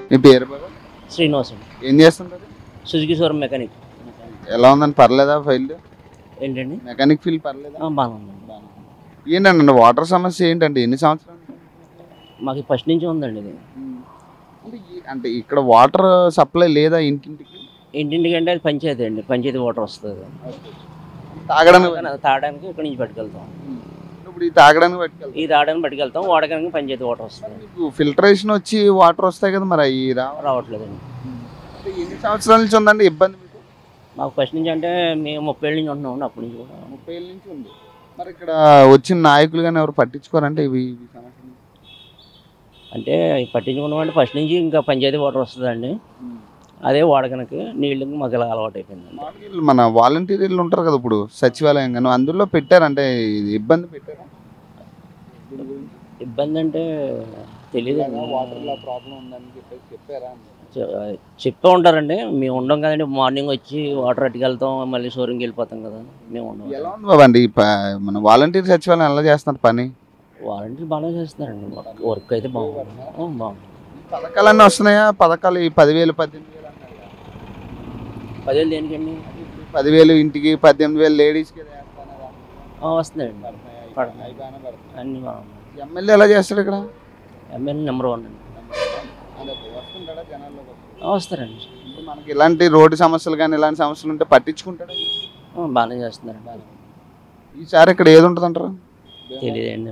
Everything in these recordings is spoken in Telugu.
మీ పేరు బాబా శ్రీనివాస్ అండి ఏం చేస్తుంటారు సుజుకి షోరూమ్ మెకానిక్ ఎలా ఉందండి పర్లేదా ఫైల్ ఏంటండి మెకానిక్ ఫీల్ పర్లేదా ఆ, బాగానే ఉందండి ఏంటండి వాటర్ సమస్య ఏంటండి ఎన్ని సంవత్సరాలు మాకు ఫస్ట్ నుంచి ఉందండి ఇది అంటే ఈ- అంటే ఇక్కడ వాటర్ సప్లై లేదా ఇంటింటికి ఇంటింటికి అంటే అది పంచాయతీ అండి పంచాయతీ వాటర్ వస్తుంది తాగడానికి అది తాగడానికి ఇక్కడ నుంచి పట్టుకెళ్తాం ఇప్పుడు ఈ తాగడానికి పట్టుకెళ్తారు ఈ తాగడానికి పట్టుకెళ్తాం వాడడానికి పంచాయతీ వాటర్ వస్తుంది మీకు ఫిల్టరేషన్ వచ్చి వాటర్ వస్తాయి కదా మరి అవి రా రావట్లేదండి అంటే ఎన్ని సంవత్సరాల నుంచి ఉందండి ఇబ్బంది మీకు మాకు ఫస్ట్ నుంచి అంటే మేము ముప్పై ఏళ్ళ నుంచి ఉంటున్నాం అప్పటి నుంచి కూడా ముప్పై ఏళ్ళ నుంచి ఉంది మరి ఇక్కడ వచ్చిన నాయకులు కానీ ఎవరు పట్టించుకోరంటే ఇవి ఇవి సమస్యలు అంటే పట్టించుకున్నామంటే ఫస్ట్ నుంచి ఇంకా పంచాయతీ వాటర్ వస్తుందండి అదే వాడకనికి నీళ్ళు మాకు ఇలా అలవాటు అయిపోయింది మామూలుగా వీళ్ళు మన వాలంటీర్లు ఉంటారు కదా ఇప్పుడు సచివాలయం కానీ అందులో పెట్టారంటే ఇది ఇబ్బంది పెట్టారా ఇబ్బంది అంటే తెలియదు వాటర్లో ప్రాబ్లం ఉందని చెప్పేసి చెప్పారా చెప్పే ఉంటారండి మేము ఉండం కదండి మార్నింగ్ వచ్చి వాటర్ అట్టుకెళ్తాం మళ్ళీ షోరూమ్కి వెళ్ళిపోతాం కదా మేము ఉండం ఎలా ఉంది బాబు అండి ఈ ప- మన వాలంటీర్ సచివాలయం ఎలా చేస్తున్నారు పని వారంటీ బాగానే చేస్తున్నారండి వర్క్ అయితే బాగుంది ఆ, బాగుంది పథకాలన్నీ వస్తున్నాయా పథకాలు ఈ పదివేలు పద్దెనిమిది వేలు అన్నారు కదా. పదివేలు దేనికండి పదివేలు ఇంటికి పద్దెనిమిది వేలు లేడీస్కి ఆ, వస్తున్నాయండి పడుతున్నాయి. అన్ని బాగున్నాయి ఎమ్మెల్యే ఎలా చేస్తాడు ఇక్కడ ఎమ్మెల్యే నెంబర్ వన్ అండి ఆ, వస్తారండి ఇప్పుడు మనకి ఇలాంటి రోడ్డు సమస్యలు కానీ ఇలాంటి సమస్యలు ఉంటే పట్టించుకుంటాడు ఆ, బాగానే చేస్తున్నారండి ఈసారి ఇక్కడ ఏది ఉంటుంది అంటారు తెలియదండి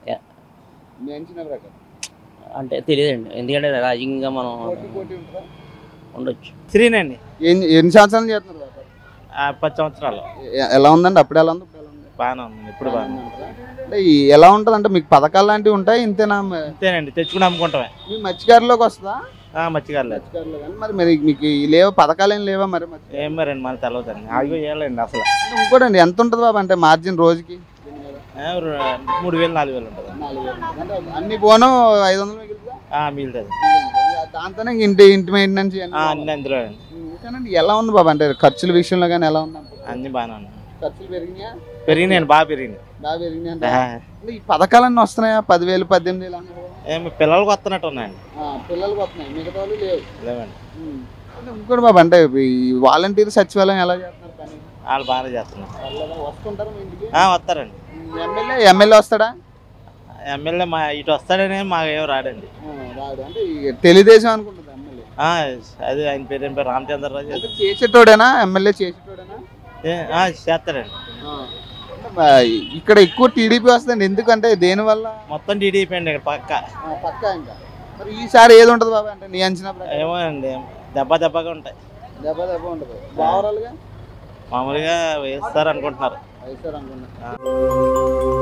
అంటే తెలియదండి ఎందుకంటే రాజకీయంగా మనం ఉండొచ్చు శ్రీనండి ఎన్ని ఎన్ని సంవత్సరాలు చేస్తున్నారు బాబు? ఆ, పది సంవత్సరాలు ఎ- ఎలా ఉందండి అప్పుడు ఎలా ఉంది ఇప్పుడు ఎలా ఉంది బాగానే ఉంది ఇప్పుడు బాగానే ఉంది అంటే ఈ ఎలా ఉంటుంది అంటే మీకు పథకాలు లాంటివి ఉంటాయి ఇంతేనా మ- అంతేనండి తెచ్చుకుని అమ్ముకుంటామే మీ మత్స్యకారులోకి వస్తుందా ఆ, మర్చిగారులేదు మత్స్యకారులు కానీ మరి మరి మీకు ఈ లేవా పథకాలు ఏం లేవా మరి మత్స్య- ఏం మరండి మన తెలవదండి అవి వేయాలండి అసలు ఇంకోటండి ఎంత ఉంటుంది బాబు అంటే మార్జిన్ రోజుకి ఏ, రు- మూడు వేలు నాలుగు వేలు ఉంటుంది అంటే అన్ని పోను ఐదు వందలు మిగులుతుందా? మిగులుతుంది దాంతోనే ఇంక ఇంటి ఇంటి మెయింటెనెన్స్ ఇవన్నీ అన్ని అందులో అండి ఇంకానండి ఎలా ఉంది బాబు అంటే ఖర్చుల విషయంలో కానీ ఎలా ఉంది అన్ని బాగానే ఉన్నాయి ఖర్చులు పెరిగినాయా పెరిగినాయండి బాగా పెరిగినాయి బాగా పెరిగినాయి అంటే ఆ, అంటే ఈ పథకాలన్నీ వస్తున్నాయా పదివేలు పద్దెనిమిది వేలు అన్నారు కదా. ఏం పిల్లలకు వస్తున్నట్టు ఉన్నాయండి ఆ, పిల్లలకు వస్తున్నాయి మిగతా వాళ్ళు లేవు లేవండి ఉమ్. అంటే ఇంకోటి బాబు అంటే ఈ వాలంటీర్ సచివాలయం ఎలా చేస్తున్నారు పని వాళ్ళు బాగానే చేస్తున్నారు వాళ్ళదా వస్తుంటారు మీ ఇంటికి ఆ, వస్తారండి ఎమ్మెల్యే ఎమ్మెల్యే వస్తాడా ఎమ్మెల్యే మా ఇటు వస్తాడని మాకు ఏం రాడండి ఆ, రాడు అంటే ఈ తెలుగుదేశం అనుకుంటుంది ఎమ్మెల్యే ఆ, అది ఆయన పేరు ఏం పేరు రామచంద్రరాజు అంటే చేసేటోడేనా ఎమ్మెల్యే చేసేటోడేనా ఏ, ఆ, చేస్తాడండి ఆ. అంటే మా ఇక్కడ ఎక్కువ టీడీపీ వస్తుంది ఎందుకంటే దేనివల్ల మొత్తం టీడీపీ అండి ఇక్కడ పక్క ఆ, పక్కా ఇంకా మరి ఈసారి ఏది ఉంటుంది బాబా అంటే నీ అంచనా ప్రకారం ఏమో అండి దెబ్బ దెబ్బగా ఉంటాయి దెబ్బ దెబ్బ ఉంటుంది ఓవరాల్గా మామూలుగా వేస్తారు అనుకుంటున్నారు వైఎస్ఆర్ అనుకున్నా